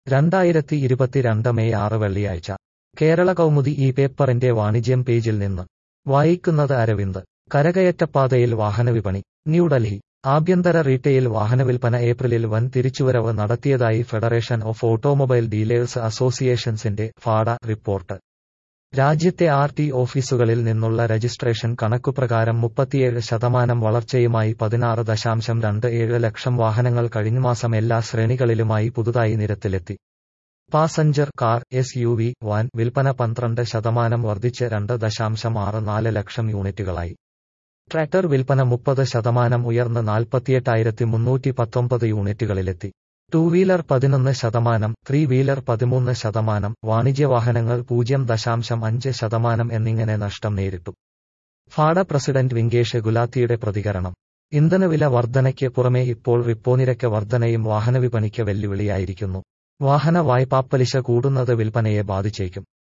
രണ്ടായിരത്തി ഇരുപത്തിരണ്ട് മെയ് ആറ് വെള്ളിയാഴ്ച കേരള കൗമുദി ഈ പേപ്പറിന്റെ വാണിജ്യം പേജിൽ നിന്ന് വായിക്കുന്നത് അരവിന്ദ് കരകയറ്റപ്പാതയിൽ വാഹനവിപണി ന്യൂഡൽഹി ആഭ്യന്തര റീറ്റെയിൽ വാഹനവിൽപ്പന ഏപ്രിലിൽ വൻ തിരിച്ചുവരവ് നടത്തിയതായി ഫെഡറേഷൻ ഓഫ് ഓട്ടോമൊബൈൽ ഡീലേഴ്സ് അസോസിയേഷൻസിന്റെ ഫാഡ റിപ്പോർട്ട് രാജ്യത്തെ ആർ ടി ഓഫീസുകളിൽ നിന്നുള്ള രജിസ്ട്രേഷൻ കണക്കുപ്രകാരം മുപ്പത്തിയേഴ് ശതമാനം വളർച്ചയുമായി പതിനാറ് ദശാംശം രണ്ട് ഏഴ് ലക്ഷം വാഹനങ്ങൾ കഴിഞ്ഞമാസം എല്ലാ ശ്രേണികളിലുമായി പുതുതായി നിരത്തിലെത്തി passenger car S U V van വിൽപ്പന പന്ത്രണ്ട് ശതമാനം വർദ്ധിച്ച് രണ്ട് ദശാംശം ആറ് നാല് ലക്ഷം യൂണിറ്റുകളായി ട്രാക്ടർ വിൽപ്പന മുപ്പത് ശതമാനം ഉയർന്ന് നാൽപ്പത്തിയെട്ടായിരത്തി മുന്നൂറ്റി പത്തൊമ്പത് യൂണിറ്റുകളിലെത്തി ടൂ വീലർ പതിനൊന്ന് ശതമാനം ത്രീ വീലർ പതിമൂന്ന് ശതമാനം വാണിജ്യവാഹനങ്ങൾ പൂജ്യം ദശാംശം അഞ്ച് ശതമാനം എന്നിങ്ങനെ നഷ്ടം നേരിട്ടു ഫാഡ പ്രസിഡന്റ് വിങ്കേഷ് ഗുലാത്തിയുടെ പ്രതികരണം ഇന്ധനവില വർധനയ്ക്ക് പുറമെ ഇപ്പോൾ റിപ്പോ നിരക്ക് വർധനയും വാഹനവിപണിക്ക് വെല്ലുവിളിയായിരിക്കുന്നു വാഹന വായ്പാപ്പലിശ കൂടുന്നത് വിൽപ്പനയെ ബാധിച്ചേക്കും